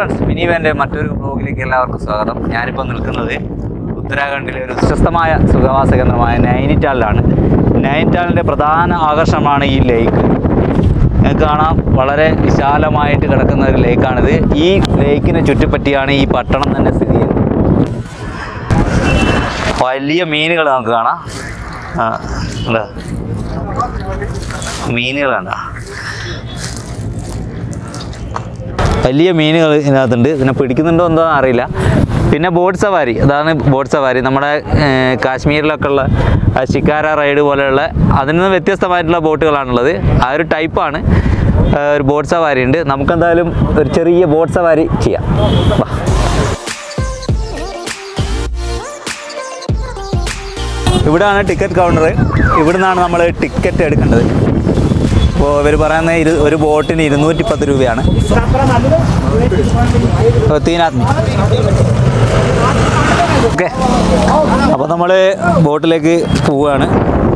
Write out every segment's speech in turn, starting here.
Friends mini വാൻ്റെ മറ്റൊരു ബ്ലോഗിലേക്ക് എല്ലാവർക്കും സ്വാഗതം ഞാനിപ്പോൾ നിൽക്കുന്നത് ഉത്തരാഖണ്ഡിലെ ഒരു വ്യത്യസ്തമായ സുഖവാസ കേന്ദ്രമായ നൈനിറ്റാളിലാണ് നൈനിറ്റാളിൻ്റെ പ്രധാന ആകർഷണമാണ് ഈ ലേക്ക് നിങ്ങൾക്ക് കാണാം വളരെ വിശാലമായിട്ട് കിടക്കുന്ന ഒരു ലേക്കാണിത് ഈ ലേക്കിനെ ചുറ്റിപ്പറ്റിയാണ് ഈ പട്ടണം തന്നെ സ്ഥിതി ചെയ്യുന്നത് വലിയ മീനുകൾ നമുക്ക് കാണാം ആ, ഇതാ. മീനുകളാണ് വലിയ മീനുകൾ ഇതിനകത്തുണ്ട് ഇതിനെ പിടിക്കുന്നുണ്ടോ എന്തോ അറിയില്ല പിന്നെ ബോട്ട് സവാരി അതാണ് ബോട്ട് സവാരി നമ്മുടെ ഏർ, കാശ്മീരിലൊക്കെ ഉള്ള ആ ശിക്കാര റൈഡ് പോലെയുള്ള അതിൽ നിന്ന് വ്യത്യസ്തമായിട്ടുള്ള ബോട്ടുകളാണുള്ളത് ആ ഒരു ടൈപ്പാണ് ഒരു ബോട്ട് സവാരി ഉണ്ട് നമുക്കെന്തായാലും ഒരു ചെറിയ ബോട്ട് സവാരി ചെയ്യാം വാ ഇവിടെയാണ് ടിക്കറ്റ് കൗണ്ടർ ഇവിടെ നിന്നാണ് നമ്മൾ ടിക്കറ്റ് എടുക്കേണ്ടത് അപ്പോൾ ഇവർ പറയുന്ന ഇരു ഒരു ബോട്ടിന് ഇരുന്നൂറ്റി പത്ത് രൂപയാണ് തീനാത്മി ഓക്കെ അപ്പോൾ നമ്മൾ ബോട്ടിലേക്ക് പോവുകയാണ്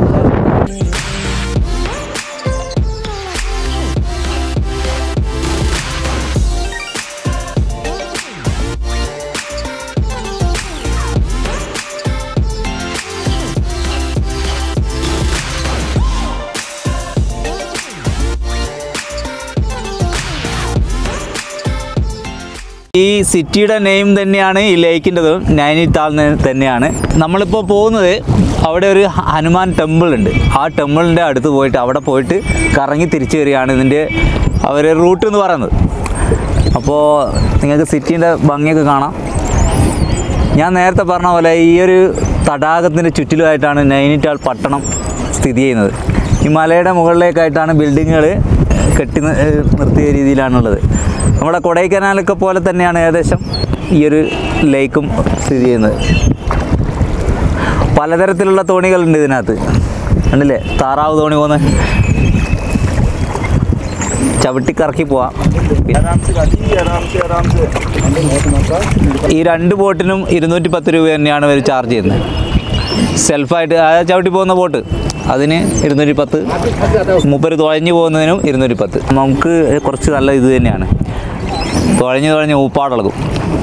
ഈ സിറ്റിയുടെ നെയിം തന്നെയാണ് ഈ ലേക്കിൻ്റെതും നൈനിറ്റാൾ തന്നെയാണ് നമ്മളിപ്പോൾ പോകുന്നത് അവിടെ ഒരു ഹനുമാൻ ടെമ്പിൾ ഉണ്ട് ആ ടെമ്പിളിൻ്റെ അടുത്ത് പോയിട്ട് അവിടെ പോയിട്ട് കറങ്ങി തിരിച്ചു വരികയാണ് ഇതിൻ്റെ അവർ റൂട്ട് എന്ന് പറയുന്നത് അപ്പോൾ നിങ്ങൾക്ക് സിറ്റീൻ്റെ ഭംഗിയൊക്കെ കാണാം ഞാൻ നേരത്തെ പറഞ്ഞ പോലെ ഈ ഒരു തടാകത്തിൻ്റെ ചുറ്റിലുമായിട്ടാണ് നൈനിറ്റാൾ പട്ടണം സ്ഥിതി ചെയ്യുന്നത് ഈ മലയുടെ മുകളിലേക്കായിട്ടാണ് ബിൽഡിങ്ങുകൾ കെട്ടി നി- ഏഹ് നിർത്തിയ രീതിയിലാണുള്ളത് നമ്മുടെ കൊടൈക്കനാലൊക്കെ പോലെ തന്നെയാണ് ഏകദേശം ഈ ഒരു ലേക്കും സ്ഥിതി ചെയ്യുന്നത് പലതരത്തിലുള്ള തോണികളുണ്ട് ഇതിനകത്ത് കണ്ടില്ലേ താറാവ് തോണി പോകുന്നത് ചവിട്ടിക്കറക്കി പോവാം ഈ രണ്ട് ബോട്ടിനും ഇരുന്നൂറ്റി പത്ത് രൂപ തന്നെയാണ് ഇവർ ചാർജ് ചെയ്യുന്നത് സെൽഫായിട്ട് ആ ചവിട്ടി പോകുന്ന ബോട്ട് അതിന് ഇരുന്നൂറ്റി പത്ത് മുപ്പര് തുഴഞ്ഞു പോകുന്നതിനും ഇരുന്നൂറ്റി പത്ത് നമുക്ക് കുറച്ച് നല്ല ഇത് തന്നെയാണ് തുഴഞ്ഞ് തുഴഞ്ഞ് ഊപ്പാടിളകും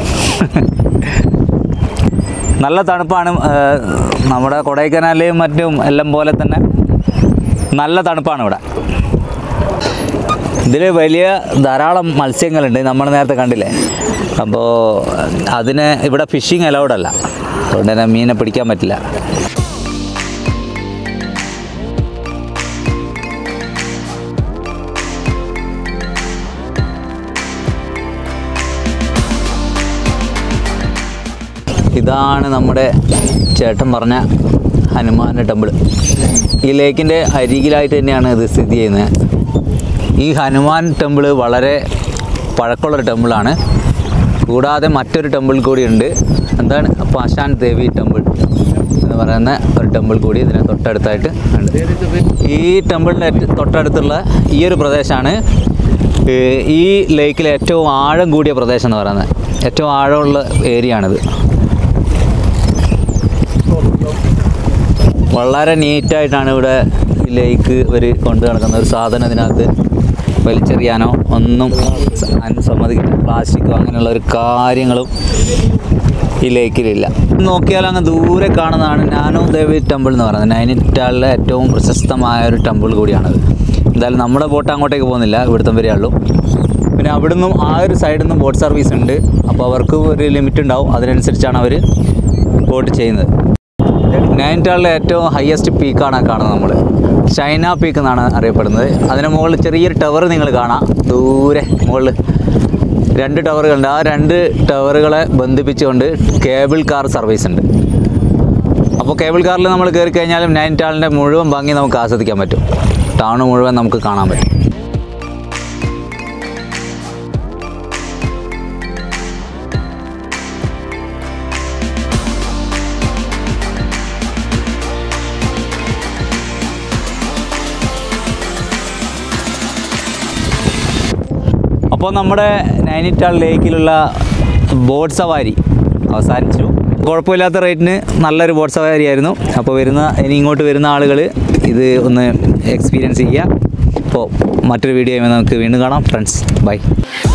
നല്ല തണുപ്പാണ് ആ, നമ്മുടെ കൊടൈക്കനാലിലെയും മറ്റും എല്ലാം പോലെ തന്നെ നല്ല തണുപ്പാണ് ഇവിടെ ഇതിൽ വലിയ ധാരാളം മത്സ്യങ്ങളുണ്ട് നമ്മൾ നേരത്തെ കണ്ടില്ലേ അപ്പോൾ അതിന് ഇവിടെ ഫിഷിങ് അലൗഡ് അല്ല അതുകൊണ്ട് തന്നെ മീനെ പിടിക്കാൻ പറ്റില്ല ഇതാണ് നമ്മുടെ ചേട്ടൻ പറഞ്ഞ ഹനുമാൻ്റെ ടെമ്പിൾ ഈ ലേക്കിൻ്റെ അരികിലായിട്ട് തന്നെയാണ് ഇത് സ്ഥിതി ചെയ്യുന്നത് ഈ ഹനുമാൻ ടെമ്പിൾ വളരെ പഴക്കമുള്ളൊരു ടെമ്പിളാണ് കൂടാതെ മറ്റൊരു ടെമ്പിൾ കൂടിയുണ്ട് എന്താണ് പാശാൻ ദേവി ടെമ്പിൾ എന്ന് പറയുന്ന ഒരു ടെമ്പിൾ കൂടി ഇതിന് തൊട്ടടുത്തായിട്ട് ഉണ്ട് ഈ ടെമ്പിളിൻ്റെ തൊട്ടടുത്തുള്ള ഈ ഒരു പ്രദേശമാണ് ഏഹ്, ഈ ലേക്കിലെ ഏറ്റവും ആഴം കൂടിയ പ്രദേശം എന്ന് പറയുന്നത് ഏറ്റവും ആഴമുള്ള ഏരിയ ആണിത് വളരെ നീറ്റായിട്ടാണ് ഇവിടെ ഈ ലേക്ക് ഇവർ കൊണ്ടു നടക്കുന്ന ഒരു സാധനം ഇതിനകത്ത് വലിച്ചെറിയാനോ ഒന്നും സ- അതിന് സമ്മതിക്കില്ല പ്ലാസ്റ്റിക്കോ അങ്ങനെയുള്ള ഒരു കാര്യങ്ങളും ഈ ലേക്കിലില്ല നോക്കിയാൽ അങ്ങ് ദൂരെ കാണുന്നതാണ് നാനോ ദേവി ടെമ്പിൾ എന്ന് പറയുന്നത് നൈനിറ്റാളിലെ ഏറ്റവും പ്രശസ്തമായ ഒരു ടെമ്പിൾ കൂടിയാണത് എന്തായാലും നമ്മുടെ ബോട്ട് അങ്ങോട്ടേക്ക് പോകുന്നില്ല ഇവിടുത്തെ വരെ ഉള്ളൂ പിന്നെ അവിടുന്ന് ആ ഒരു സൈഡിൽ നിന്നും ബോട്ട് സർവീസ് ഉണ്ട് അപ്പോൾ അവർക്ക് ഒരു ലിമിറ്റ് ഉണ്ടാവും അതിനനുസരിച്ചാണ് അവർ ബോട്ട് ചെയ്യുന്നത് നൈനിറ്റാളിലെ ഏറ്റവും ഹയസ്റ്റ് പീക്കാണ് കാണുന്നത് നമ്മൾ ചൈന പീക്ക് എന്നാണ് അറിയപ്പെടുന്നത് അതിന് മുകളിൽ ചെറിയൊരു ടവർ നിങ്ങൾ കാണാം ദൂരെ മുകളിൽ രണ്ട് ടവറുകളുണ്ട് ആ രണ്ട് ടവറുകളെ ബന്ധിപ്പിച്ചുകൊണ്ട് കേബിൾ കാർ സർവീസ് ഉണ്ട് അപ്പോൾ കേബിൾ കാറിൽ നമ്മൾ കയറി കഴിഞ്ഞാലും നൈനിറ്റാളിൻ്റെ മുഴുവൻ ഭംഗി നമുക്ക് ആസ്വദിക്കാൻ പറ്റും ടൗൺ മുഴുവൻ നമുക്ക് കാണാൻ പറ്റും അപ്പോൾ നമ്മുടെ നൈനിറ്റാൾ ലേക്കിലുള്ള ബോട്ട് സവാരി അവസാനിച്ചു കുഴപ്പമില്ലാത്ത റേറ്റിന് നല്ലൊരു ബോട്ട് സവാരി ആയിരുന്നു അപ്പോൾ വരുന്ന ഇനി ഇങ്ങോട്ട് വരുന്ന ആളുകൾ ഇത് ഒന്ന് എക്സ്പീരിയൻസ് ചെയ്യുക അപ്പോൾ മറ്റൊരു വീഡിയോ നമുക്ക് വീണ്ടും കാണാം ഫ്രണ്ട്സ് ബൈ